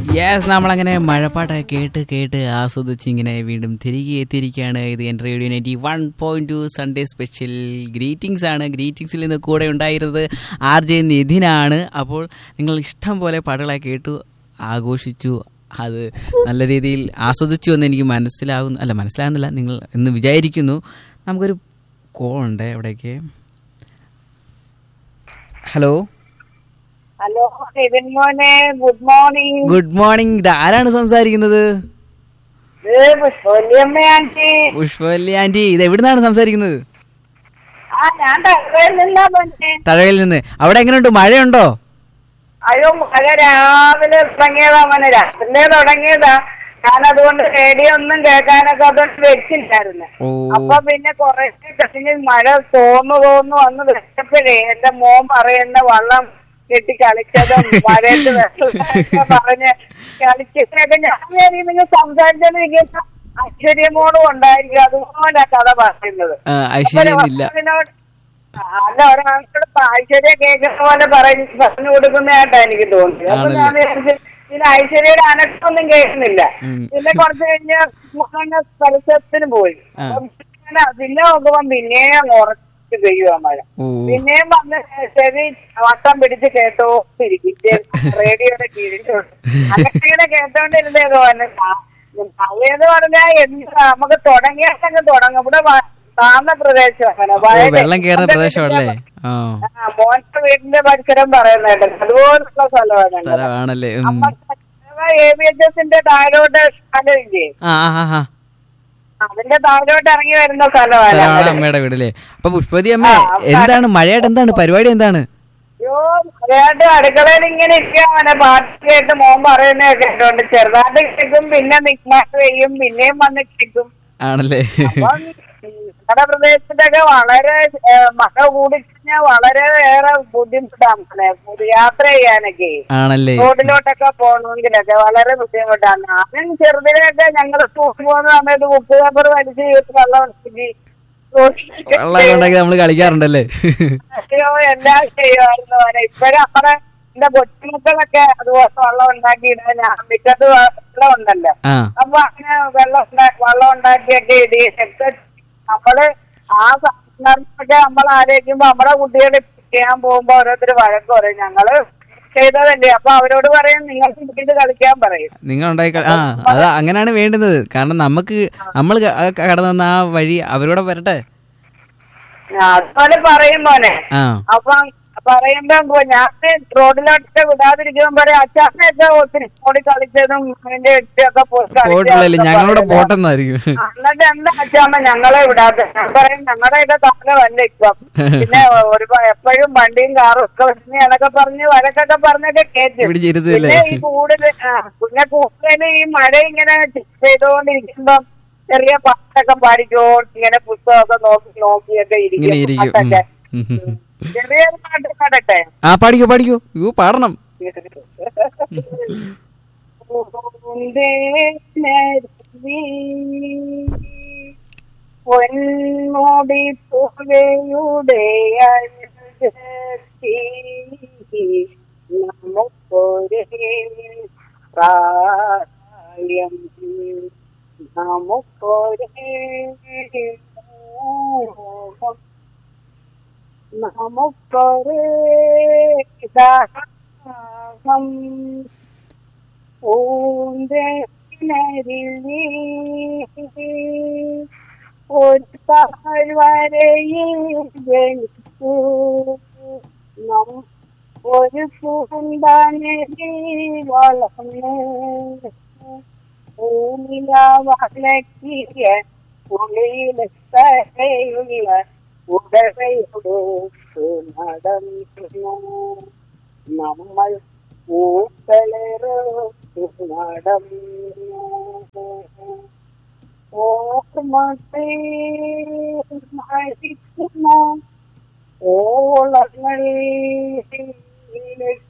Yes നമ്മളങ്ങനെ മഴപ്പാട്ടൊക്കെ കേട്ട് കേട്ട് ആസ്വദിച്ച് ഇങ്ങനെ വീണ്ടും തിരികെ എത്തിയിരിക്കുകയാണ് ഇത് എൻ്റെ radio ninety one point two Sunday special greetings ആണ് ഗ്രീറ്റിംഗ്സിൽ നിന്ന് കൂടെ ഉണ്ടായിരുന്നത് ആർ ജെ നിധിനാണ് അപ്പോൾ നിങ്ങൾ ഇഷ്ടം പോലെ പാട്ടുകളൊക്കെ കേട്ടു ആഘോഷിച്ചു അത് നല്ല രീതിയിൽ ആസ്വദിച്ചു എന്ന് എനിക്ക് മനസ്സിലാകുന്നു അല്ല മനസ്സിലാകുന്നില്ല നിങ്ങൾ എന്ന് വിചാരിക്കുന്നു നമുക്കൊരു കോൾ ഉണ്ട് എവിടേക്ക് ഹലോ ഹലോ നിതിൻ മോനെ ഗുഡ് മോർണിംഗ് ഗുഡ് മോർണിംഗ് ഇത് ആരാണ് സംസാരിക്കുന്നത് ഇത് പുഷ്പവല്യമ്മ ആന്റി പുഷ്പവല്ലി ആന്റി ഇത് എവിടുന്നാണ് സംസാരിക്കുന്നത് ആ ഞാൻ തകരുന്നില്ല മോനെ തഴയിൽ നിന്ന് അവിടെ എങ്ങനെയുണ്ട് മഴയുണ്ടോ അയ്യോ മഴ രാവിലെ തുടങ്ങിയതാ മോനെ രാവിലെ തുടങ്ങിയതാ ഞാൻ അതുകൊണ്ട് റേഡിയോ ഒന്നും കേൾക്കാനൊക്കെ അതുകൊണ്ട് വെച്ചില്ലായിരുന്നു ഓ അപ്പൊ പിന്നെ കുറെ കഴിഞ്ഞ് മഴ തോന്നു തോന്നു വന്ന് വെച്ചപ്പോഴേ എന്റെ മോൻ പറയുന്ന വള്ളം കെട്ടി കളിച്ചതും മഴയത്ത് വെള്ളമൊക്കെ പറഞ്ഞ് കളിച്ചതൊക്കെ ഞാൻ വിചാരിക്കും നിങ്ങൾ സംസാരിച്ചോണ്ടിരിക്കുന്ന ഐശ്വര്യമോളും ഉണ്ടായിരിക്കും അതുപോലെ കഥ പറയുന്നത് ആ, ഐശ്വര്യം ഇല്ല അതിനോട് അല്ല ഒരാളോട് ഐശ്വര്യ കേൾക്കുന്ന പോലെ പറഞ്ഞു പറഞ്ഞു കൊടുക്കുന്നതായിട്ടാ എനിക്ക് തോന്നിയത് അപ്പൊ ഞാൻ വിചാരിച്ചു പിന്നെ ഐശ്വര്യയുടെ അനക്കൊന്നും കേൾക്കുന്നില്ല ഉം. പിന്നെ കുറച്ച് കഴിഞ്ഞ് മുഖങ്ങ പരിസരത്തിന് പോയി ആ. അപ്പം പിന്നെ പിന്നെ നോക്കുമ്പോ പിന്നെയും ഉറച്ചു പെയ്യുക മഴ ഓ പിന്നെയും വന്ന് ചെവി വട്ടം പിടിച്ച് കേട്ടോണ്ടിരിക്കും റേഡിയോയുടെ കീഴിലുണ്ട് അങ്ങനെ കേട്ടോണ്ടിരുന്നേതോ മഴയെന്ന് പറഞ്ഞാൽ എന്ത് നമുക്ക് തുടങ്ങിയാൽ തുടങ്ങും ഇവിടെ വ- താഴ്ന്ന പ്രദേശം അങ്ങനെ ഓ, വയല്. വെള്ളം കയറുന്ന എന്റെ പ്രദേശമല്ലേ വീടിന്റെ ആ ആ, മോന്റെ വീടിന്റെ പരിസരം പറയുന്നുണ്ട് അതുപോലുള്ള സ്ഥലമാണ് ഞങ്ങളുടെ. സ്ഥലമാണല്ലേ ഉം. അപ്പൊ എ ബി എച്ച് എസിന്റെ താഴോട്ട് സ്ഥലമില്ലേ ആ ആ ആ അതിന്റെ താഴോട്ട് ഇറങ്ങി വരുന്ന സ്ഥലമാണ് സ്ഥലമാണ് ഞങ്ങളുടെ. അമ്മയുടെ വീടല്ലേ അപ്പൊ പുഷ്പതി അമ്മ ആ, ആ, എന്താണ് മഴയായിട്ട് എന്താണ് പരിപാടി എന്താണ് അയ്യോ മഴയായിട്ട് അടുക്കളയിൽ ഇങ്ങനെ ഇരിക്കാമനെ പാട്ട് കേട്ട് മോൻ പറയുന്ന കേട്ടോണ്ട് ചെറുതായിട്ട് കേൾക്കും പിന്നെ നിക്മാട്ട് പെയ്യും പിന്നെയും വന്ന് കേൾക്കും ആണല്ലേ അപ്പം ഞങ്ങളുടെ പ്രദേശത്തൊക്കെ വളരെ ഏ, മഴ കൂടിക്കഴിഞ്ഞാൽ വളരെ ഏറെ ബുദ്ധിമുട്ടാണ് മോനെ. യാത്ര ചെയ്യാനൊക്കെ ആണല്ലേ റോഡിലോട്ടൊക്കെ പോകണമെങ്കിലൊക്കെ വളരെ ബുദ്ധിമുട്ടാണ് ഞാനും ചെറുതിലൊക്കെ ഞങ്ങൾ സ്കൂളിൽ പോകുന്ന സമയത്ത് ഉപ്പ് പേപ്പർ വലിച്ച് വീട്ടിൽ വെള്ളം ഉണ്ടാക്കി റോഡിലൊക്കെ വെള്ളം ഉണ്ടാക്കി നമ്മൾ കളിക്കാറുണ്ടല്ലേ അയ്യോ എല്ലാം ചെയ്യുമായിരുന്നു മോനെ ഇപ്പഴും നമ്മുടെ എന്റെ കൊച്ചുമക്കളൊക്കെ അതുപോലെ വെള്ളം ഉണ്ടാക്കി ഇടാൻ ഞാൻ മിക്കത് വെള്ളം ഉണ്ടല്ലോ ആ അപ്പൊ അങ്ങനെ വെള്ളം ഉണ്ടാ- വെള്ളം ഉണ്ടാക്കിയൊക്കെ ഇടിയൊക്കെ നമ്മള് ആ സന്ദർഭമൊക്കെ നമ്മൾ ആലോചിക്കുമ്പോ നമ്മുടെ കുട്ടികളെ ചെയ്യാൻ പോകുമ്പോ ഓരോരുത്തർ വഴക്ക് പറയും ഞങ്ങള് ചെയ്തതല്ലേ അപ്പൊ അവരോട് പറയും നിങ്ങൾ ഇത് കളിക്കാൻ പറയും നിങ്ങൾ ഉണ്ടാക്കി കളി- ആ അത് അങ്ങനെയാണ് വേണ്ടുന്നത് കാരണം നമുക്ക് നമ്മൾ കടന്നു വന്ന ആ വഴി അവരോടെ വരട്ടെ ആ, അതുപോലെ പറയും മോനെ ആ അപ്പൊ പറയുമ്പോ ഞാൻ റോഡിലോട്ടൊക്കെ വിടാതിരിക്കുമ്പോ പറയും അച്ഛനൊക്കെ ഒത്തിരി ഓടി കളിച്ചതും അതിന്റെ ഒക്കെ പോയി പോയിട്ടില്ലല്ലേ കളിച്ചതൊക്കെ ഞങ്ങളോട് പറയും. പോട്ടെന്നായിരിക്കും എന്നിട്ട് എന്താ അച്ഛാമ്മ ഞങ്ങളെ വിടാത്ത ഞാൻ പറയും ഞങ്ങളുടെയൊക്കെ കാലമല്ല ഇപ്പം പിന്നെ ഒരു എപ്പോഴും വണ്ടിയും കാറും ഒക്കെ വരുന്ന എന്നൊക്കെ പറഞ്ഞ് വഴക്കൊക്കെ പറഞ്ഞൊക്കെ കേട്ടു പിടിച്ചിരുത്തില്ലേ പിന്നെ ഈ കൂടുതൽ ആ പിന്നെ കൂടുതൽ ഈ മഴ ഇങ്ങനെ ചെയ്തുകൊണ്ടിരിക്കുമ്പം ചെറിയ പാട്ടൊക്കെ പാടിക്കോണ്ട് ഇങ്ങനെ പുസ്തകമൊക്കെ നോക്കി നോക്കിയൊക്കെ ഇങ്ങനെ ഇരിക്കും ഇരിക്കും പാട്ടൊക്കെ ഉം. ഉം, ഉം. ചെറിയൊരു പാട്ട് പാടട്ടെ ആ പാടിക്കോ പാടിക്കോ യൂ പാടണം പൊന്മുടി പുഴയുടെ അഴകത്തി നമുക്കൊരു പ്രായം നമുക്കൊരു മോഹം നമുക്കൊരു ദാഹം പൂന്തരിൽ ഒരു താഴ്വരയിൽ ജനിച്ചു നം ഒരു പൂന്താനരി വളർന്ന് ഭൂമില വളക്കിയ പുളിയിലെത്തയുള്ള ഉടവയോടൊത്ത് നടന്നു നമ്മൾ പൂക്കളെറോത്ത് നടന്നു ഓർമ്മത്തെ മരിക്കുന്ന ഓളങ്ങളിൽ